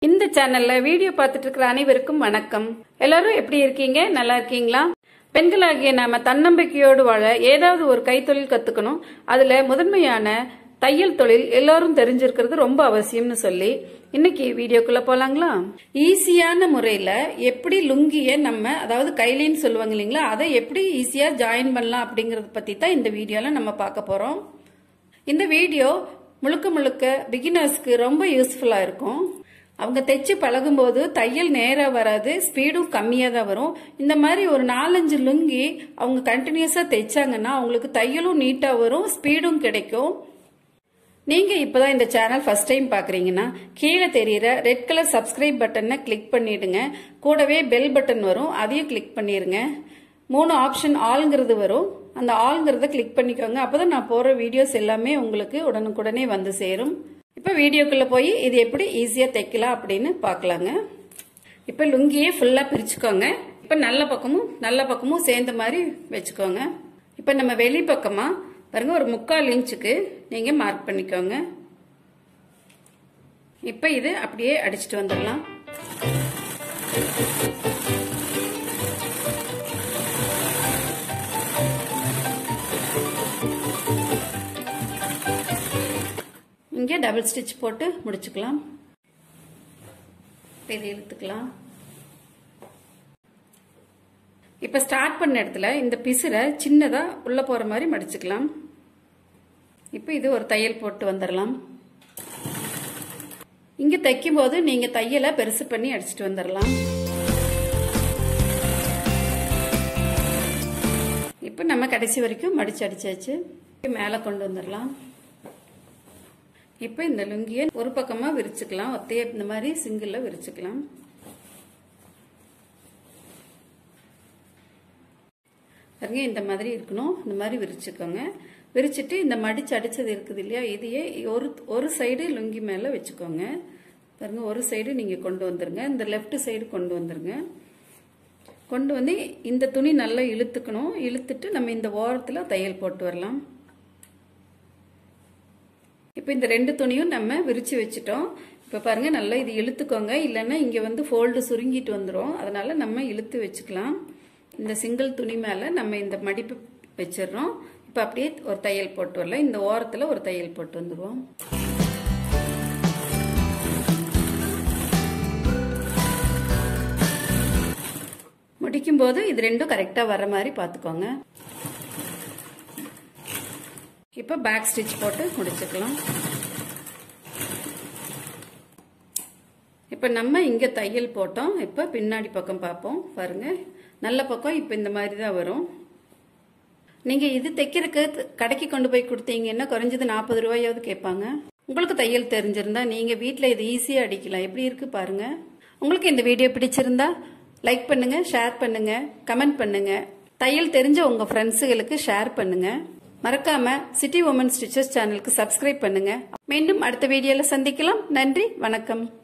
இந்த சேனல்ல வீடியோ பார்த்துட்டு இருக்கிற அனைவருக்கும் வணக்கம் எல்லாரும் எப்படி இருக்கீங்க நல்லா இருக்கீங்களா பெண்களாகிய நாம தன்னம்பிக்கையோடு வாழ ஏதாவது ஒரு கைத்தொழில் கத்துக்கணும் அதுல முதன்மையான தையல் தொழில் எல்லாரும் தெரிஞ்சிருக்கிறது ரொம்ப அவசியம்னு சொல்லி இன்னைக்கு வீடியோக்குள்ள போலாங்களா ஈஸியான முறையில எப்படி லுங்கிய நம்ம அதாவது கைலின்னு சொல்லுவாங்க இல்லைங்களா அதை எப்படி ஈஸியா ஜாயின் பண்ணலாம் அப்படிங்கறத பத்தி தான் இந்த வீடியோல நம்ம பார்க்க போறோம் இந்த வீடியோ முழுக்க முழுக்க பிகினர்ஸ்க்கு ரொம்ப யூஸ்ஃபுல்லா இருக்கும் அவங்க தைச்சு பழகும்போது தையல் நேரா வராது ஸ்பீடும் கம்மியா தான் வரும் இந்த மாதிரி ஒரு நாலஞ்சு லுங்கி அவங்க கண்டினியூஸா தைச்சாங்கன்னா அவங்களுக்கு தையலும் நீட்டா வரும் ஸ்பீடும் கிடைக்கும் நீங்க இப்பதான் இந்த சேனல் ஃபர்ஸ்ட் டைம் பாக்குறீங்கன்னா கீழே தெரியுற ரெட் கலர் சப்ஸ்கிரைப் பட்டனை கிளிக் பண்ணிடுங்க கூடவே பெல் பட்டன் வரும் அதையும் கிளிக் பண்ணிருங்க மூணு ஆப்ஷன் ஆளுங்கிறது வரும் அந்த ஆளுங்கிறத கிளிக் பண்ணிக்கோங்க அப்பதான் நான் போற வீடியோஸ் எல்லாமே உங்களுக்கு உடனுக்குடனே வந்து சேரும் இப்ப வீடியோக்குள்ள போய் இது எப்படி ஈஸியா தைக்கலாம் அப்படின்னு பார்க்கலாங்க இப்ப லுங்கியே ஃபுல்லா பிரிச்சுக்கோங்க இப்ப நல்ல பக்கமும் நல்ல பக்கமும் சேர்ந்த மாதிரி வச்சுக்கோங்க இப்ப நம்ம வெளி பக்கமா பாருங்க ஒரு முக்கால் இன்ச்சுக்கு நீங்க மார்க் பண்ணிக்கோங்க இப்ப இது அப்படியே அடிச்சுட்டு வந்துடலாம் இங்க டபுள் ஸ்டிச் போட்டு முடிச்சுக்கலாம் இதை இழுத்துக்கலாம் இப்ப ஸ்டார்ட் பண்ண இடத்துல இந்த பிசுரை சின்னதா உள்ள போற மாதிரி மடிச்சுக்கலாம் இப்ப இது ஒரு தையல் போட்டு வந்துடலாம் இங்க தைக்கும் போது நீங்க தையலை பெருசு பண்ணி அடிச்சுட்டு வந்துடலாம் இப்ப நம்ம கடைசி வரைக்கும் மடிச்சு அடிச்சாச்சு மேல கொண்டு வந்துடலாம் இப்ப இந்த லுங்கிய ஒரு பக்கமா விரிச்சுக்கலாம் ஒத்தைய இந்த மாதிரி சிங்கிள்ல விரிச்சுக்கலாம் பாருங்க இந்த மாதிரி இருக்கணும் இந்த மாதிரி விரிச்சுக்கோங்க விரிச்சிட்டு இந்த மடிச்சு அடிச்சது இருக்குது இல்லையா இதையே ஒரு ஒரு சைடு லுங்கி மேல வச்சுக்கோங்க பாருங்க ஒரு சைடு நீங்க கொண்டு வந்துருங்க இந்த லெஃப்ட் சைடு கொண்டு வந்துருங்க கொண்டு வந்து இந்த துணி நல்லா இழுத்துக்கணும் இழுத்துட்டு நம்ம இந்த ஓரத்துல தையல் போட்டு வரலாம் இப்போ இந்த ரெண்டு துணியும் நம்ம விரிச்சு வச்சுட்டோம் இப்போ பாருங்க நல்லா இது இழுத்துக்கோங்க இல்லைன்னா இங்கே வந்து ஃபோல்டு சுருங்கிட்டு வந்துடும் அதனால நம்ம இழுத்து வச்சுக்கலாம் இந்த சிங்கிள் துணி மேலே நம்ம இந்த மடிப்பு வச்சிடுறோம் இப்போ அப்படியே ஒரு தையல் போட்டு வரலாம் இந்த ஓரத்தில் ஒரு தையல் போட்டு வந்துடுவோம் முடிக்கும் போது இது ரெண்டும் கரெக்டாக வர மாதிரி பார்த்துக்கோங்க இப்போ பேக் ஸ்டிச் போட்டு முடிச்சுக்கலாம் இப்போ நம்ம இங்கே தையல் போட்டோம் இப்போ பின்னாடி பக்கம் பார்ப்போம் பாருங்க நல்ல பக்கம் இப்போ இந்த மாதிரி தான் வரும் நீங்கள் இது தைக்கிறதுக்கு கடைக்கு கொண்டு போய் கொடுத்தீங்கன்னா குறைஞ்சது நாற்பது ரூபாயாவது கேட்பாங்க உங்களுக்கு தையல் தெரிஞ்சிருந்தா நீங்கள் வீட்டில் இது ஈஸியாக அடிக்கலாம் எப்படி இருக்கு பாருங்க உங்களுக்கு இந்த வீடியோ பிடிச்சிருந்தா லைக் பண்ணுங்க ஷேர் பண்ணுங்க கமெண்ட் பண்ணுங்க தையல் தெரிஞ்ச உங்க ஃப்ரெண்ட்ஸுகளுக்கு ஷேர் பண்ணுங்க மறக்காம சிட்டி உமன் ஸ்டிச்சர்ஸ் சேனலுக்கு சப்ஸ்கிரைப் பண்ணுங்க மீண்டும் அடுத்த வீடியோல சந்திக்கலாம் நன்றி வணக்கம்